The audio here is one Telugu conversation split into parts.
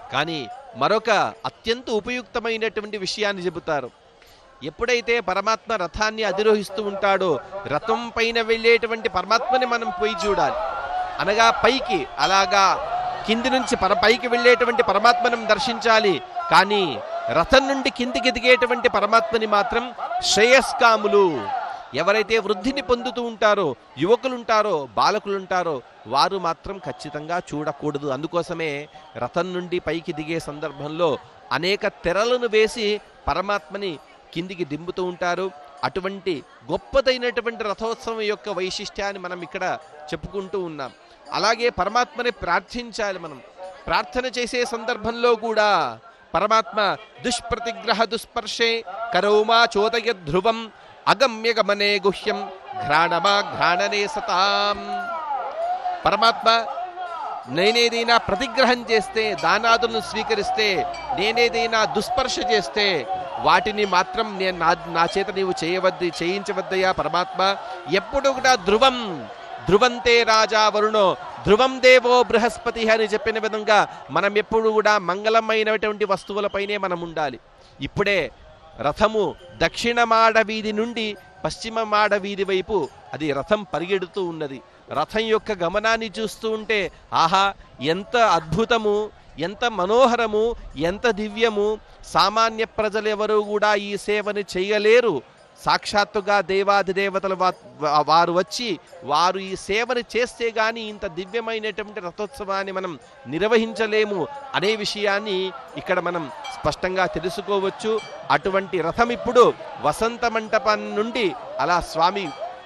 కానీ మరొక అత్యంత ఉపయుక్తమైనటువంటి విషయాన్ని చెబుతారు ఎప్పుడైతే పరమాత్మ రథాన్ని అధిరోహిస్తూ ఉంటాడో రథం పైన వెళ్ళేటువంటి పరమాత్మని మనం పోయి చూడాలి అనగా పైకి అలాగా కింది నుంచి పర పైకి వెళ్ళేటువంటి పరమాత్మను దర్శించాలి కానీ రథం నుండి కిందికి దిగేటువంటి పరమాత్మని మాత్రం శ్రేయస్కాములు ఎవరైతే వృద్ధిని పొందుతూ ఉంటారో యువకులుంటారో బాలకులుంటారో వారు మాత్రం ఖచ్చితంగా చూడకూడదు అందుకోసమే రథం నుండి పైకి దిగే సందర్భంలో అనేక తెరలను వేసి పరమాత్మని కిందికి దింపుతూ ఉంటారు అటువంటి గొప్పదైనటువంటి రథోత్సవం యొక్క వైశిష్ట్యాన్ని మనం ఇక్కడ చెప్పుకుంటూ ఉన్నాం అలాగే పరమాత్మని ప్రార్థించాలి మనం ప్రార్థన చేసే సందర్భంలో కూడా పరమాత్మ దుష్ప్రతిగ్రహ దుస్పర్శే కరౌమా చోదయ ధ్రువం అగమ్య గమనే గుహ్యం ఘ్రాణమా ఘ్రాణనే సతాం పరమాత్మ నేనేదైనా ప్రతిగ్రహం చేస్తే దానాదులను స్వీకరిస్తే నేనేదైనా దుస్పర్శ చేస్తే వాటిని మాత్రం నేను నా నా చేత నీవు చేయవద్దు చేయించవద్దయా పరమాత్మ ఎప్పుడు కూడా ధ్రువం ధ్రువంతే రాజా వరుణో ధ్రువం దేవో బృహస్పతి అని చెప్పిన విధంగా మనం ఎప్పుడు కూడా మంగళమైనటువంటి వస్తువులపైనే మనం ఉండాలి ఇప్పుడే రథము దక్షిణ మాడ వీధి నుండి పశ్చిమ మాడ వీధి వైపు అది రథం పరిగెడుతూ ఉన్నది రథం యొక్క గమనాన్ని చూస్తూ ఉంటే ఆహా ఎంత అద్భుతము ఎంత మనోహరము ఎంత దివ్యము సామాన్య ప్రజలు ఎవరు కూడా ఈ సేవని చేయలేరు సాక్షాత్తుగా దేవాది దేవతల వా- వారు వచ్చి వారు ఈ సేవని చేస్తే గాని ఇంత దివ్యమైనటువంటి రథోత్సవాన్ని మనం నిర్వహించలేము అనే విషయాన్ని ఇక్కడ మనం స్పష్టంగా తెలుసుకోవచ్చు అటువంటి రథం ఇప్పుడు వసంత మంటపం నుండి అలా స్వామి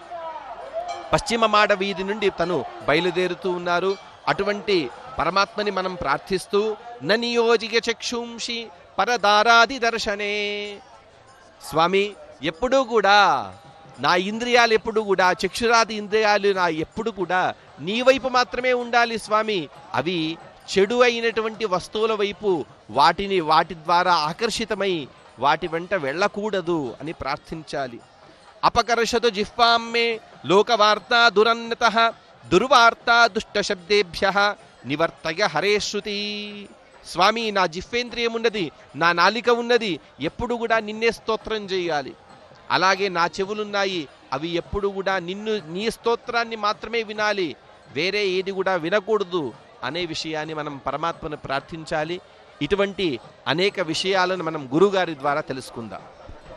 పశ్చిమ మాడ వీధి నుండి తను బయలుదేరుతూ ఉన్నారు అటువంటి పరమాత్మని మనం ప్రార్థిస్తూ ననియోజిక చక్షుంషి పరదారాది దర్శనే స్వామి ఎప్పుడూ కూడా నా ఇంద్రియాలు ఎప్పుడు కూడా చక్షురాది ఇంద్రియాలు నా ఎప్పుడు కూడా నీ వైపు మాత్రమే ఉండాలి స్వామి అవి చెడు అయినటువంటి వస్తువుల వైపు వాటిని వాటి ద్వారా ఆకర్షితమై వాటి వెంట వెళ్ళకూడదు అని ప్రార్థించాలి అపకర్షతు జిహ్వామ్మే లోకవార్తా దురన్నత దుర్వార్తా దుష్టశబ్దేభ్య నివర్తయ హరే శృతి స్వామి నా జిహ్వేంద్రియం ఉన్నది నా నాలిక ఉన్నది ఎప్పుడు కూడా నిన్నే స్తోత్రం చేయాలి అలాగే నా చెవులున్నాయి అవి ఎప్పుడు కూడా నిన్ను నీ స్తోత్రాన్ని మాత్రమే వినాలి వేరే ఏది కూడా వినకూడదు అనే విషయాన్ని మనం పరమాత్మను ప్రార్థించాలి ఇటువంటి అనేక విషయాలను మనం గురుగారి ద్వారా తెలుసుకుందాం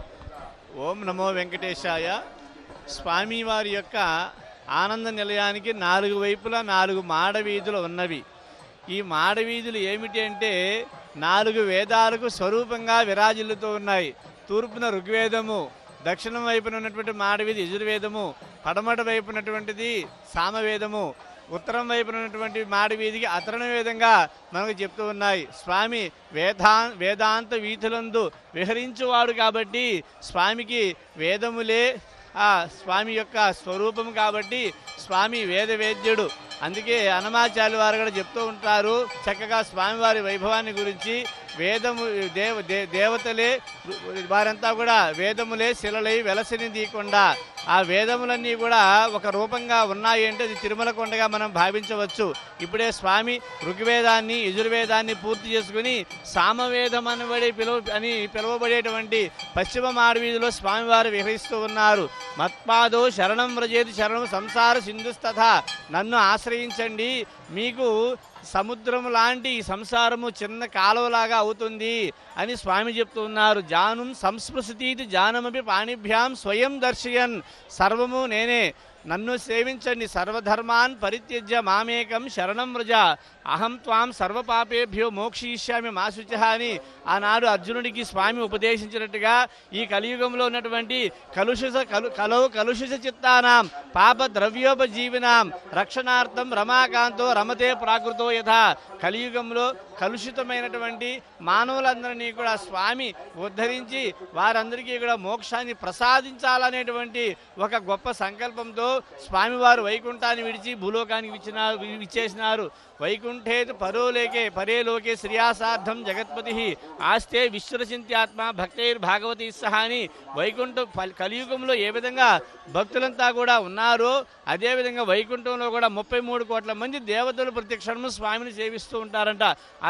ఓం నమో వెంకటేశాయ స్వామివారి యొక్క ఆనంద నిలయానికి నాలుగు వైపులా నాలుగు మాడవీధులు ఉన్నవి ఈ మాడవీధులు ఏమిటి అంటే నాలుగు వేదాలకు స్వరూపంగా విరాజిల్లుతూ ఉన్నాయి తూర్పున ఋగ్వేదము దక్షిణం వైపున ఉన్నటువంటి మాడవీధి యజుర్వేదము పడమట వైపు ఉన్నటువంటిది సామవేదము ఉత్తరం వైపున ఉన్నటువంటి మాడవీధికి అతరణ వేదంగా మనకు చెప్తూ ఉన్నాయి స్వామి వేదా వేదాంత వీధులందు విహరించువాడు కాబట్టి స్వామికి వేదములే ఆ స్వామి యొక్క స్వరూపం కాబట్టి స్వామి వేద వేద్యుడు అందుకే అనమాచార్య వారు కూడా చెప్తూ ఉంటారు చక్కగా స్వామివారి వైభవాన్ని గురించి వేదము దేవ దే- దేవతలే వారంతా కూడా వేదములే శిలలై వెలసిని తీయకుండా ఆ వేదములన్నీ కూడా ఒక రూపంగా ఉన్నాయి అంటే అది తిరుమల కొండగా మనం భావించవచ్చు ఇప్పుడే స్వామి ఋగ్వేదాన్ని యజుర్వేదాన్ని పూర్తి చేసుకుని సామవేదం అనబడి పిలువ అని పిలువబడేటువంటి పశ్చిమ మాడవీధిలో స్వామివారు విహరిస్తూ ఉన్నారు మత్పాదో శరణం వ్రజేది శరణం సంసార సింధుస్తథ నన్ను ఆశ్రయించండి మీకు సముద్రం లాంటి ఈ సంసారము చిన్న కాలువలాగా అవుతుంది అని స్వామి చెప్తూ ఉన్నారు జానం సంస్పృశతీతి జానమపి పాణిభ్యాం స్వయం దర్శయన్ సర్వము నేనే నన్ను సేవించండి సర్వధర్మాన్ పరిత్యజ్య మామేకం శరణం వ్రజ అహం త్వాం సర్వపాపేభ్యో మోక్షయిష్యామి మా శుచ అని ఆనాడు అర్జునుడికి స్వామి ఉపదేశించినట్టుగా ఈ కలియుగంలో ఉన్నటువంటి కలుషిత కలు కలౌ కలుషిత చిత్తానాం పాప ద్రవ్యోపజీవినాం రక్షణార్థం రమాకాంతో రమతే ప్రాకృతో యథా కలియుగంలో కలుషితమైనటువంటి మానవులందరినీ కూడా స్వామి ఉద్ధరించి వారందరికీ కూడా మోక్షాన్ని ప్రసాదించాలనేటువంటి ఒక గొప్ప సంకల్పంతో స్వామివారు వైకుంఠాన్ని విడిచి భూలోకానికి విచ్చినారు విచ్చేసినారు వైకుంఠేతు పరోలేకే పరేలోకే శ్రియాసార్థం జగత్పతి ఆస్తే విశ్వరచింత్యాత్మ భక్తైర్భాగవతి సహా అని వైకుంఠ పల్- కలియుగంలో ఏ విధంగా భక్తులంతా కూడా ఉన్నారో అదేవిధంగా వైకుంఠంలో కూడా ముప్పై మూడు కోట్ల మంది దేవతలు ప్రతి క్షణము స్వామిని సేవిస్తూ ఉంటారంట